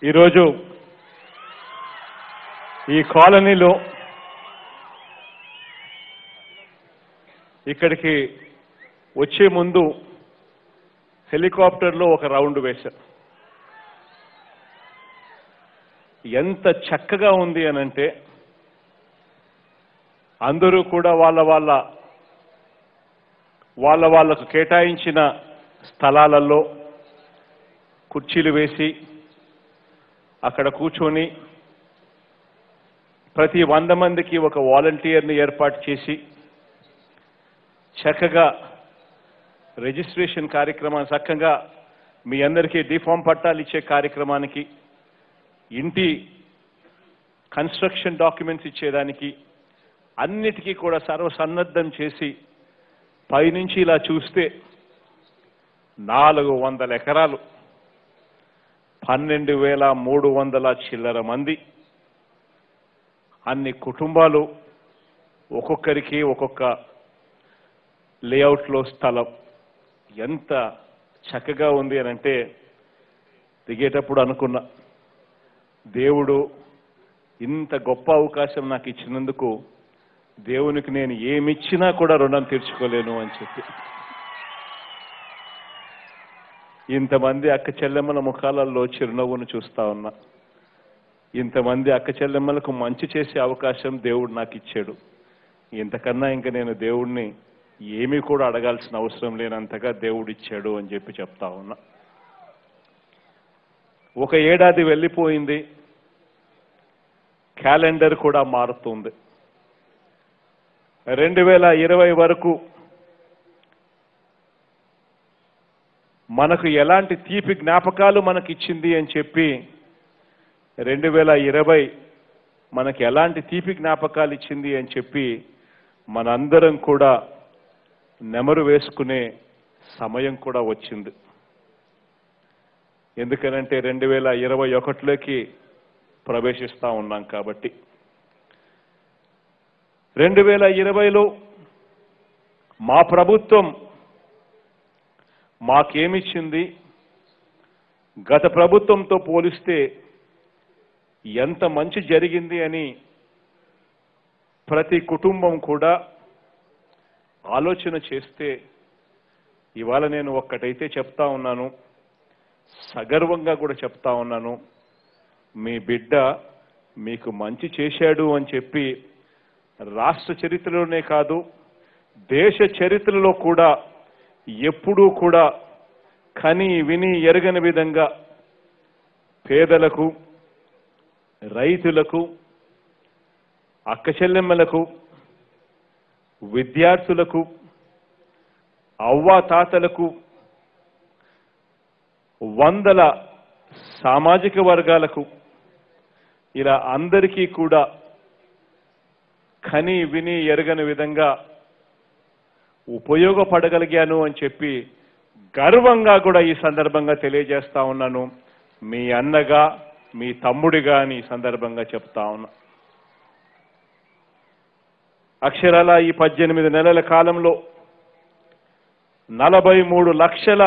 ఈరోజు ఈ కాలనీలో ఇక్కడికి వచ్చే ముందు హెలికాప్టర్లో ఒక రౌండ్ వేశారు ఎంత చక్కగా ఉంది అనంటే అందరూ కూడా వాళ్ళ వాళ్ళ వాళ్ళ వాళ్ళకు కేటాయించిన స్థలాలలో కుర్చీలు వేసి అక్కడ కూర్చొని ప్రతి వంద మందికి ఒక వాలంటీర్ని ఏర్పాటు చేసి చక్కగా రిజిస్ట్రేషన్ కార్యక్రమాన్ని చక్కగా మీ అందరికీ డిఫామ్ పట్టాలు ఇచ్చే కార్యక్రమానికి ఇంటి కన్స్ట్రక్షన్ డాక్యుమెంట్స్ ఇచ్చేదానికి అన్నిటికీ కూడా సర్వసన్నద్ధం చేసి పైనుంచి ఇలా చూస్తే నాలుగు వందల ఎకరాలు పన్నెండు వేల మూడు వందల చిల్లర మంది అన్ని కుటుంబాలు ఒక్కొక్కరికి ఒక్కొక్క లేఅవుట్లో స్థలం ఎంత చక్కగా ఉంది అని అంటే దిగేటప్పుడు అనుకున్నా దేవుడు ఇంత గొప్ప అవకాశం నాకు ఇచ్చినందుకు దేవునికి నేను ఏమిచ్చినా కూడా రుణం తీర్చుకోలేను అని చెప్పి ఇంతమంది అక్క చెల్లెమ్మల ముఖాలలో చిరునవ్వును చూస్తా ఉన్నా ఇంతమంది అక్క చెల్లెమ్మలకు మంచి చేసే అవకాశం దేవుడు నాకు ఇచ్చాడు ఇంతకన్నా ఇంకా నేను దేవుడిని ఏమీ కూడా అడగాల్సిన అవసరం లేనంతగా దేవుడు ఇచ్చాడు అని చెప్పి చెప్తా ఉన్నా ఒక ఏడాది వెళ్ళిపోయింది క్యాలెండర్ కూడా మారుతుంది రెండు వేల ఇరవై వరకు మనకు ఎలాంటి తీపి జ్ఞాపకాలు మనకి ఇచ్చింది అని చెప్పి రెండు వేల ఇరవై మనకి ఎలాంటి తీపి జ్ఞాపకాలు ఇచ్చింది అని చెప్పి మనందరం కూడా నెమరు వేసుకునే సమయం కూడా వచ్చింది ఎందుకనంటే రెండు వేల ఇరవై ఒకటిలోకి ప్రవేశిస్తా ఉన్నాం కాబట్టి రెండు వేల ఇరవైలో మా ప్రభుత్వం మాకేమిచ్చింది గత ప్రభుత్వంతో పోలిస్తే ఎంత మంచి జరిగింది అని ప్రతి కుటుంబం కూడా ఆలోచన చేస్తే ఇవాళ నేను ఒక్కటైతే చెప్తా ఉన్నాను సగర్వంగా కూడా చెప్తా ఉన్నాను మీ బిడ్డ మీకు మంచి చేశాడు అని చెప్పి రాష్ట్ర చరిత్రలోనే కాదు దేశ చరిత్రలో కూడా ఎప్పుడూ కూడా కని విని ఎరగని విధంగా పేదలకు రైతులకు అక్క చెల్లెమ్మలకు విద్యార్థులకు అవ్వాతాతలకు వందల సామాజిక వర్గాలకు ఇలా అందరికీ కూడా కని విని ఎరగని విధంగా ఉపయోగపడగలిగాను అని చెప్పి గర్వంగా కూడా ఈ సందర్భంగా తెలియజేస్తా ఉన్నాను మీ అన్నగా మీ తమ్ముడిగా అని ఈ సందర్భంగా చెప్తా ఉన్నా అక్షరాల ఈ పద్దెనిమిది నెలల కాలంలో నలభై మూడు లక్షల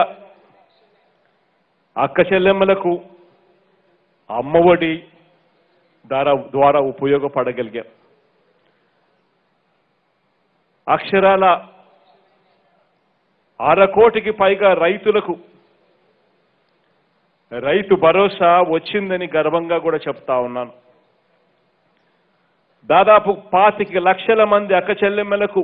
అక్క చెల్లెమ్మలకు అమ్మఒడి ద్వారా ద్వారా ఉపయోగపడగలిగాం అక్షరాల అరకోటికి పైగా రైతులకు రైతు భరోసా వచ్చిందని గర్వంగా కూడా చెప్తా ఉన్నాను దాదాపు పాతిక లక్షల మంది అక్క చెల్లెమ్మలకు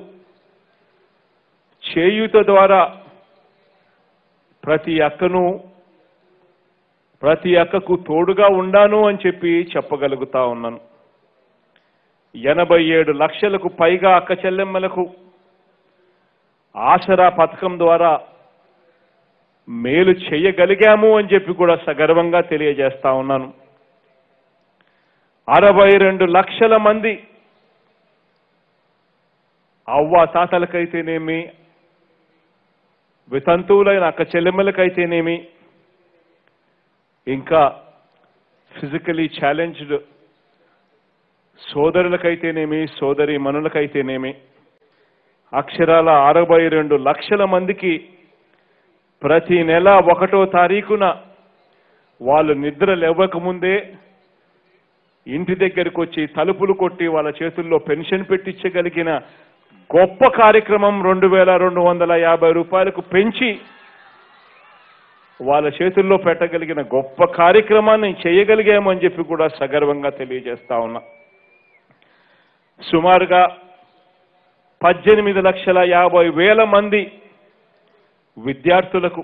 చేయూత ద్వారా ప్రతి అక్కను ప్రతి అక్కకు తోడుగా ఉండాను అని చెప్పి చెప్పగలుగుతా ఉన్నాను ఎనభై ఏడు లక్షలకు పైగా అక్క చెల్లెమ్మలకు ఆసరా పథకం ద్వారా మేలు చేయగలిగాము అని చెప్పి కూడా సగర్వంగా తెలియజేస్తా ఉన్నాను అరవై రెండు లక్షల మంది అవ్వ తాతలకైతేనేమి వితంతువులైన అక్క చెల్లెమ్మలకైతేనేమి ఇంకా ఫిజికలీ ఛాలెంజ్డ్ సోదరులకైతేనేమి సోదరి మనులకైతేనేమి అక్షరాల అరవై రెండు లక్షల మందికి ప్రతి నెల ఒకటో తారీఖున వాళ్ళు నిద్ర లేవకముందే ఇంటి దగ్గరికి వచ్చి తలుపులు కొట్టి వాళ్ళ చేతుల్లో పెన్షన్ పెట్టించగలిగిన గొప్ప కార్యక్రమం రెండు వేల రెండు వందల యాభై రూపాయలకు పెంచి వాళ్ళ చేతుల్లో పెట్టగలిగిన గొప్ప కార్యక్రమాన్ని చేయగలిగామని చెప్పి కూడా సగర్వంగా తెలియజేస్తా ఉన్నా సుమారుగా పద్దెనిమిది లక్షల యాభై వేల మంది విద్యార్థులకు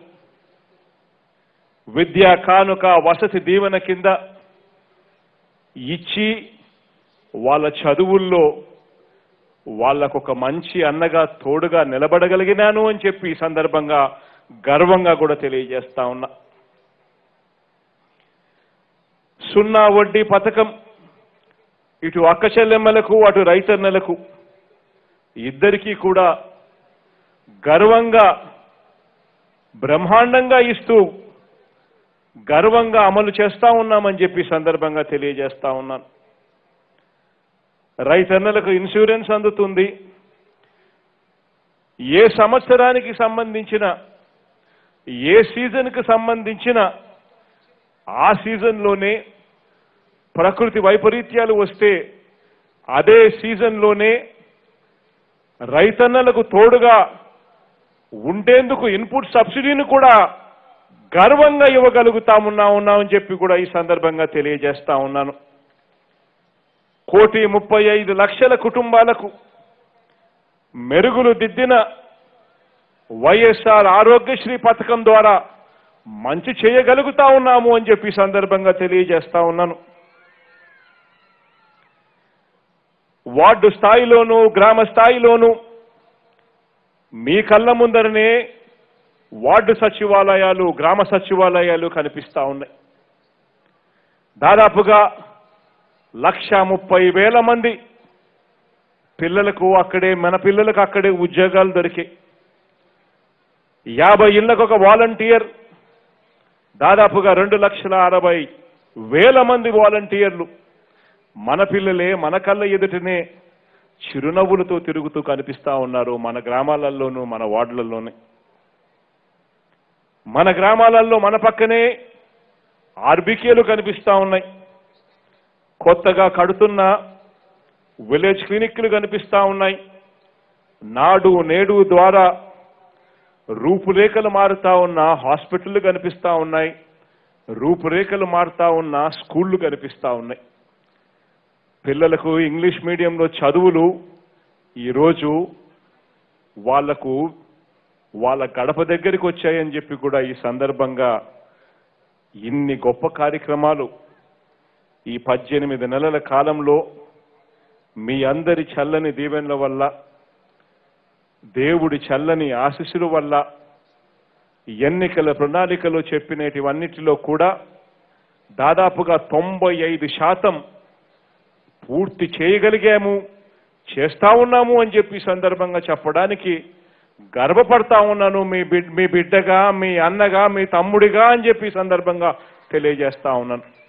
విద్యా కానుక వసతి దీవెన కింద ఇచ్చి వాళ్ళ చదువుల్లో వాళ్ళకొక మంచి అన్నగా తోడుగా నిలబడగలిగినాను అని చెప్పి ఈ సందర్భంగా గర్వంగా కూడా తెలియజేస్తా ఉన్నా సున్నా వడ్డీ పథకం ఇటు అక్క చెల్లెమ్మలకు అటు రైతన్నలకు ఇద్దరికీ కూడా గర్వంగా బ్రహ్మాండంగా ఇస్తూ గర్వంగా అమలు చేస్తా ఉన్నామని చెప్పి ఈ సందర్భంగా తెలియజేస్తా ఉన్నాను రైతన్నలకు ఇన్సూరెన్స్ అందుతుంది ఏ సంవత్సరానికి సంబంధించిన ఏ సీజన్కి సంబంధించిన ఆ సీజన్లోనే ప్రకృతి వైపరీత్యాలు వస్తే అదే సీజన్లోనే రైతన్నలకు తోడుగా ఉండేందుకు ఇన్పుట్ సబ్సిడీని కూడా గర్వంగా ఇవ్వగలుగుతామున్నా ఉన్నామని చెప్పి కూడా ఈ సందర్భంగా తెలియజేస్తా ఉన్నాను కోటి ముప్పై ఐదు లక్షల కుటుంబాలకు మెరుగులు దిద్దిన వైఎస్ఆర్ ఆరోగ్యశ్రీ పథకం ద్వారా మంచి చేయగలుగుతా ఉన్నాము అని చెప్పి ఈ సందర్భంగా తెలియజేస్తా ఉన్నాను వార్డు స్థాయిలోనూ గ్రామ స్థాయిలోనూ మీ కళ్ళ ముందరనే వార్డు సచివాలయాలు గ్రామ సచివాలయాలు కనిపిస్తా ఉన్నాయి దాదాపుగా లక్ష ముప్పై వేల మంది పిల్లలకు అక్కడే మన పిల్లలకు అక్కడే ఉద్యోగాలు దొరికాయి యాభై ఇళ్లకు ఒక వాలంటీర్ దాదాపుగా రెండు లక్షల అరవై వేల మంది వాలంటీర్లు మన పిల్లలే మన కళ్ళ ఎదుటనే చిరునవ్వులతో తిరుగుతూ కనిపిస్తా ఉన్నారు మన గ్రామాలలోనూ మన వార్డులలోనే మన గ్రామాలలో మన పక్కనే ఆర్బీకేలు కనిపిస్తా ఉన్నాయి కొత్తగా కడుతున్న విలేజ్ క్లినిక్లు కనిపిస్తా ఉన్నాయి నాడు నేడు ద్వారా రూపురేఖలు మారుతా ఉన్న హాస్పిటళ్లు కనిపిస్తా ఉన్నాయి రూపురేఖలు మారుతా ఉన్న స్కూళ్లు కనిపిస్తా ఉన్నాయి పిల్లలకు ఇంగ్లీష్ మీడియంలో చదువులు ఈరోజు వాళ్లకు వాళ్ళ గడప దగ్గరికి వచ్చాయని చెప్పి కూడా ఈ సందర్భంగా ఇన్ని గొప్ప కార్యక్రమాలు ఈ పద్దెనిమిది నెలల కాలంలో మీ అందరి చల్లని దీవెనల వల్ల దేవుడి చల్లని ఆశీస్సుల వల్ల ఎన్నికల ప్రణాళికలో చెప్పినటివన్నిటిలో కూడా దాదాపుగా తొంభై ఐదు శాతం పూర్తి చేయగలిగాము చేస్తా ఉన్నాము అని చెప్పి ఈ సందర్భంగా చెప్పడానికి గర్వపడతా ఉన్నాను మీ బిడ్ మీ బిడ్డగా మీ అన్నగా మీ తమ్ముడిగా అని చెప్పి ఈ సందర్భంగా తెలియజేస్తా ఉన్నాను